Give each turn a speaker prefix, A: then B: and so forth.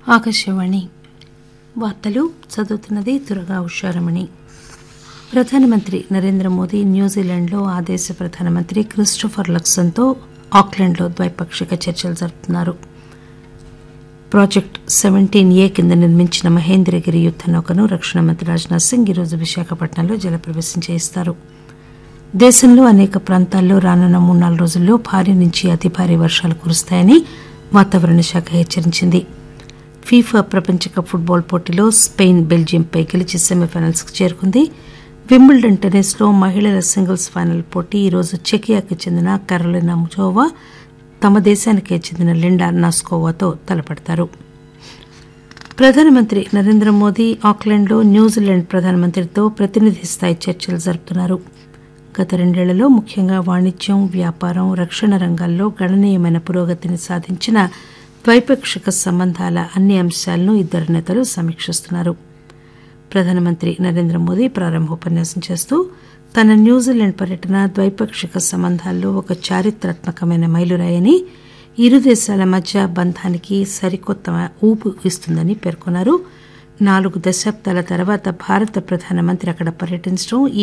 A: ఆకాశవాణి వార్తలు చదువుతున్నది దుర్గా ఉషారమణి ప్రధానమంత్రి నరేంద్ర మోదీ న్యూజిలాండ్లో ఆ దేశ ప్రధానమంత్రి క్రిస్టోఫర్ లక్సన్తో ఆక్లాండ్లో ద్వైపాక్షిక చర్చలు జరుపుతున్నారు ప్రాజెక్టు సెవెంటీన్ ఏ కింద నిర్మించిన మహేంద్రగిరి యుద్ద నౌకను రక్షణ మంత్రి రాజ్నాథ్ సింగ్ ఈరోజు విశాఖపట్నంలో జలప్రవేశం చేయిస్తారు దేశంలో అనేక ప్రాంతాల్లో రానున్న మూడు నాలుగు రోజుల్లో భారీ నుంచి అతి భారీ వర్షాలు కురుస్తాయని వాతావరణ శాఖ హెచ్చరించింది ఫీఫా ప్రపంచ కప్ ఫుట్బాల్ పోటీలో స్పెయిన్ బెల్జియంపై గెలిచి సెమీఫైనల్స్ కు చేరుకుంది వింబుల్డన్ టెన్నిస్ లో మహిళల సింగిల్స్ ఫైనల్ పోటీ ఈరోజు చెకియాకు చెందిన కరోలినా ముజోవా తమ దేశానికే చెందిన లిండా నాస్కోవాతో తలపడతారు ప్రధానమంత్రి నరేంద్ర మోదీ ఆక్లాండ్లో న్యూజిలాండ్ ప్రధానమంత్రితో ప్రతినిధి స్థాయి చర్చలు జరుపుతున్నారు గత రెండేళ్లలో ముఖ్యంగా వాణిజ్యం వ్యాపారం రక్షణ రంగాల్లో గణనీయమైన పురోగతిని సాధించిన ద్వైపాక్షిక సంబంధాల అన్ని అంశాలను ఇద్దరు నేతలు సమీక్షిస్తున్నారు ప్రధానమంత్రి నరేంద్ర మోదీ ప్రారంభోపన్యాసం చేస్తూ తన న్యూజిలాండ్ పర్యటన ద్వైపాక్షిక సంబంధాల్లో ఒక చారిత్రాత్మకమైన మైలురాయని ఇరు దేశాల మధ్య బంధానికి సరికొత్త ఊపు ఇస్తుందని పేర్కొన్నారు నాలుగు దశాబ్దాల తర్వాత భారత ప్రధానమంత్రి అక్కడ పర్యటించడం ఈ